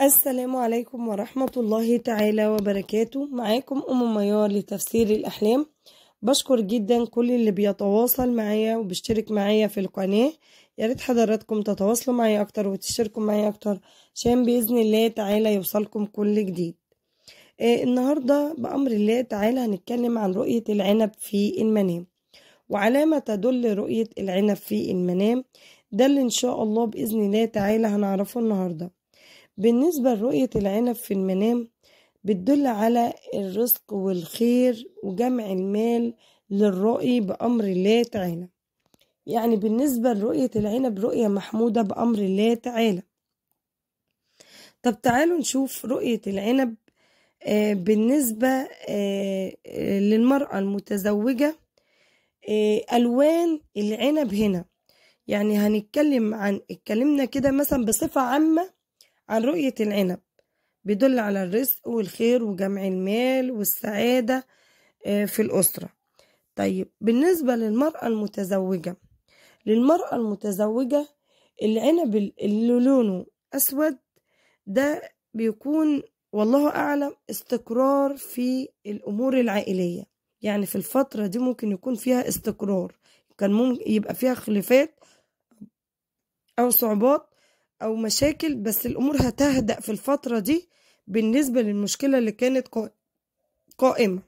السلام عليكم ورحمة الله تعالى وبركاته معاكم أم ميار لتفسير الأحلام بشكر جدا كل اللي بيتواصل معايا وبيشترك معايا في القناة يا ريت حضراتكم تتواصلوا معايا أكتر وتشتركوا معايا أكتر عشان بإذن الله تعالى يوصلكم كل جديد آه النهاردة بأمر الله تعالى هنتكلم عن رؤية العنب في المنام وعلامة تدل رؤية العنب في المنام ده اللي إن شاء الله بإذن الله تعالى هنعرفه النهارده بالنسبة لرؤية العنب في المنام بتدل على الرزق والخير وجمع المال للرؤي بأمر الله تعالى يعني بالنسبة لرؤية العنب رؤية محمودة بأمر الله تعالى طب تعالوا نشوف رؤية العنب آه بالنسبة آه للمرأة المتزوجة آه ألوان العنب هنا يعني هنتكلم عن اتكلمنا كده مثلا بصفة عامة عن رؤية العنب بيدل على الرزق والخير وجمع المال والسعادة في الأسرة طيب بالنسبة للمرأة المتزوجة للمرأة المتزوجة العنب اللي لونه أسود ده بيكون والله أعلم استقرار في الأمور العائلية يعني في الفترة دي ممكن يكون فيها استقرار كان ممكن يبقى فيها خلافات أو صعوبات أو مشاكل بس الأمور هتهدأ في الفترة دي بالنسبة للمشكلة اللي كانت قائمة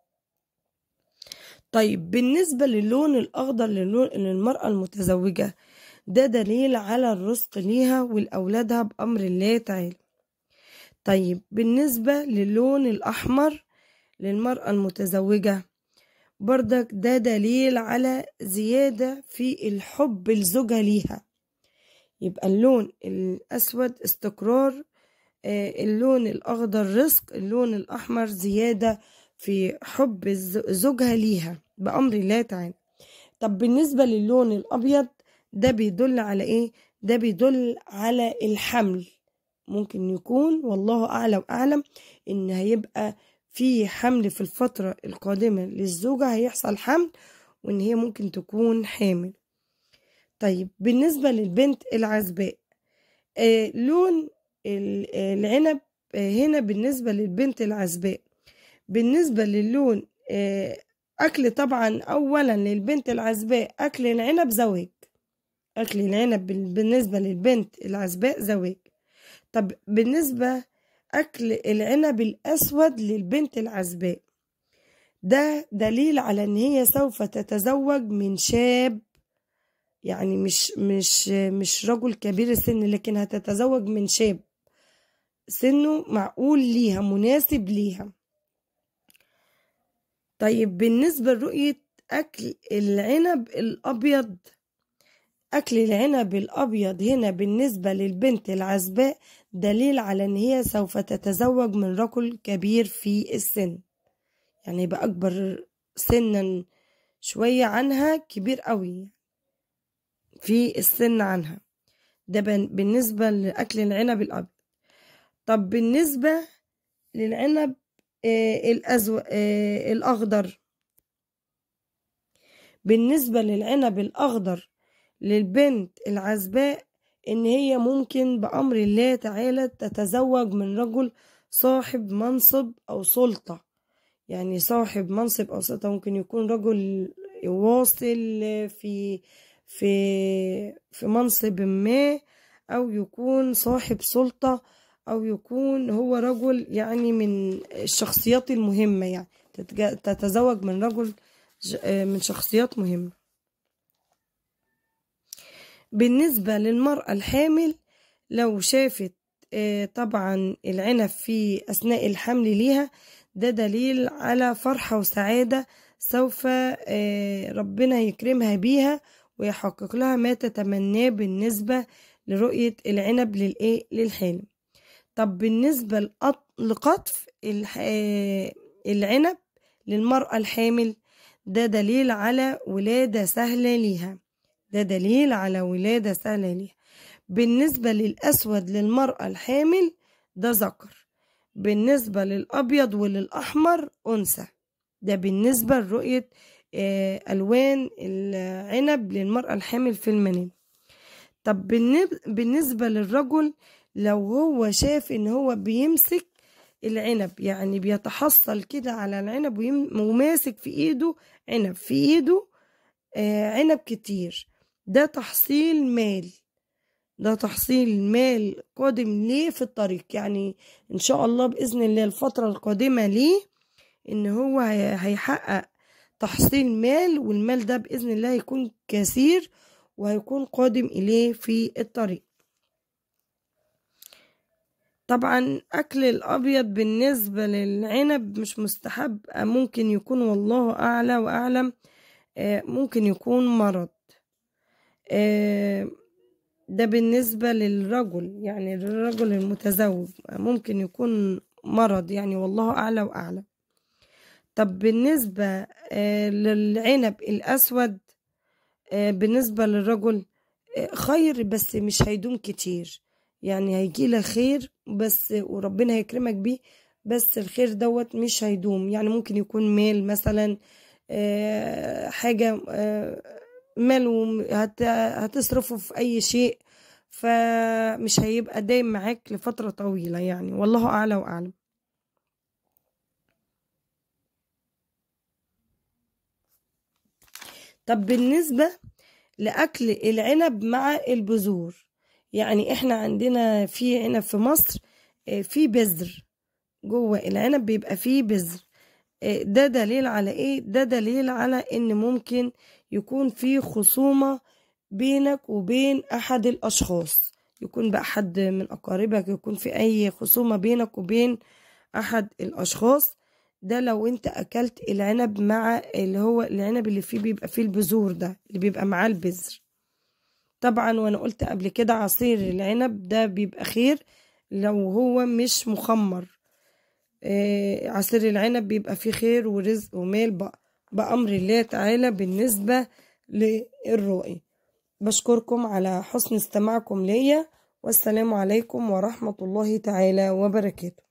طيب بالنسبة للون الأخضر للمرأة المتزوجة ده دليل على الرزق ليها ولأولادها بأمر الله تعالى طيب بالنسبة للون الأحمر للمرأة المتزوجة بردك ده دليل على زيادة في الحب لزوجها ليها يبقى اللون الأسود استقرار اللون الأخضر رزق اللون الأحمر زيادة في حب زوجها ليها بأمر الله تعالى طب بالنسبة للون الأبيض ده بيدل على إيه؟ ده بيدل على الحمل ممكن يكون والله أعلى وأعلم إن هيبقى في حمل في الفترة القادمة للزوجة هيحصل حمل وإن هي ممكن تكون حامل طيب بالنسبة للبنت العزباء آه لون العنب آه هنا بالنسبة للبنت العزباء بالنسبة للون آه أكل طبعا أولا للبنت العزباء أكل العنب زواج أكل العنب بالنسبة للبنت العزباء زواج طب بالنسبة أكل العنب الأسود للبنت العزباء ده دليل على إن هي سوف تتزوج من شاب يعني مش مش مش رجل كبير السن لكن هتتزوج من شاب سنه معقول ليها مناسب ليها طيب بالنسبة لرؤية أكل العنب الأبيض أكل العنب الأبيض هنا بالنسبة للبنت العزباء دليل على إن هي سوف تتزوج من رجل كبير في السن يعني يبقى أكبر سنا شوية عنها كبير قوي في السن عنها ده بالنسبة لأكل العنب الأبيض طب بالنسبة للعنب آه الأزو... آه الأخضر بالنسبة للعنب الأخضر للبنت العزباء إن هي ممكن بأمر الله تعالى تتزوج من رجل صاحب منصب أو سلطة يعني صاحب منصب أو سلطة ممكن يكون رجل واصل في في في منصب ما او يكون صاحب سلطه او يكون هو رجل يعني من الشخصيات المهمه يعني تتزوج من رجل من شخصيات مهمه بالنسبه للمراه الحامل لو شافت طبعا العنب في اثناء الحمل ليها ده دليل على فرحه وسعاده سوف ربنا يكرمها بيها ويحقق لها ما تتمناه بالنسبة لرؤية العنب للإيه للحلم طب بالنسبة لقطف العنب للمرأة الحامل ده دليل على ولادة سهلة ليها ده دليل على ولادة سهلة ليها بالنسبة للأسود للمرأة الحامل ده ذكر بالنسبة للأبيض وللأحمر أنثى ده بالنسبة لرؤية ألوان العنب للمرأة الحامل في المنام طب بالنب- بالنسبة للرجل لو هو شاف ان هو بيمسك العنب يعني بيتحصل كده على العنب ويم- وماسك في ايده عنب في ايده آه عنب كتير ده تحصيل مال ده تحصيل مال قادم ليه في الطريق يعني ان شاء الله باذن الله الفتره القادمه ليه ان هو هي- هيحقق تحصيل مال والمال ده باذن الله هيكون كثير وهيكون قادم اليه في الطريق طبعا اكل الابيض بالنسبه للعنب مش مستحب ممكن يكون والله اعلى واعلم آه، ممكن يكون مرض آه، ده بالنسبة للرجل يعني للرجل المتزوج ممكن يكون مرض يعني والله أعلى وأعلم طب بالنسبة آه، للعنب الأسود آه، بالنسبة للرجل آه، خير بس مش هيدوم كتير يعني هيجيله خير بس وربنا هيكرمك بيه بس الخير دوت مش هيدوم يعني ممكن يكون مال مثلا آه، حاجة آه، مال وم- هت- هتصرفه في أي شيء فمش هيبقى دايم معاك لفترة طويلة يعني والله أعلى وأعلم طب بالنسبة لأكل العنب مع البذور يعني احنا عندنا في عنب في مصر آه، في بذر جوه العنب بيبقى فيه بذر آه، ده دليل على ايه ده دليل على ان ممكن يكون في خصومة بينك وبين احد الاشخاص يكون بقى حد من اقاربك يكون في اي خصومة بينك وبين احد الاشخاص ده لو انت اكلت العنب مع اللي هو العنب اللي فيه بيبقى فيه البذور ده اللي بيبقى معاه البذر طبعا وانا قلت قبل كده عصير العنب ده بيبقى خير لو هو مش مخمر آه، عصير العنب بيبقى فيه خير ورزق ومال بأ- بأمر الله تعالى بالنسبة للرؤي بشكركم على حسن استماعكم ليا والسلام عليكم ورحمة الله تعالى وبركاته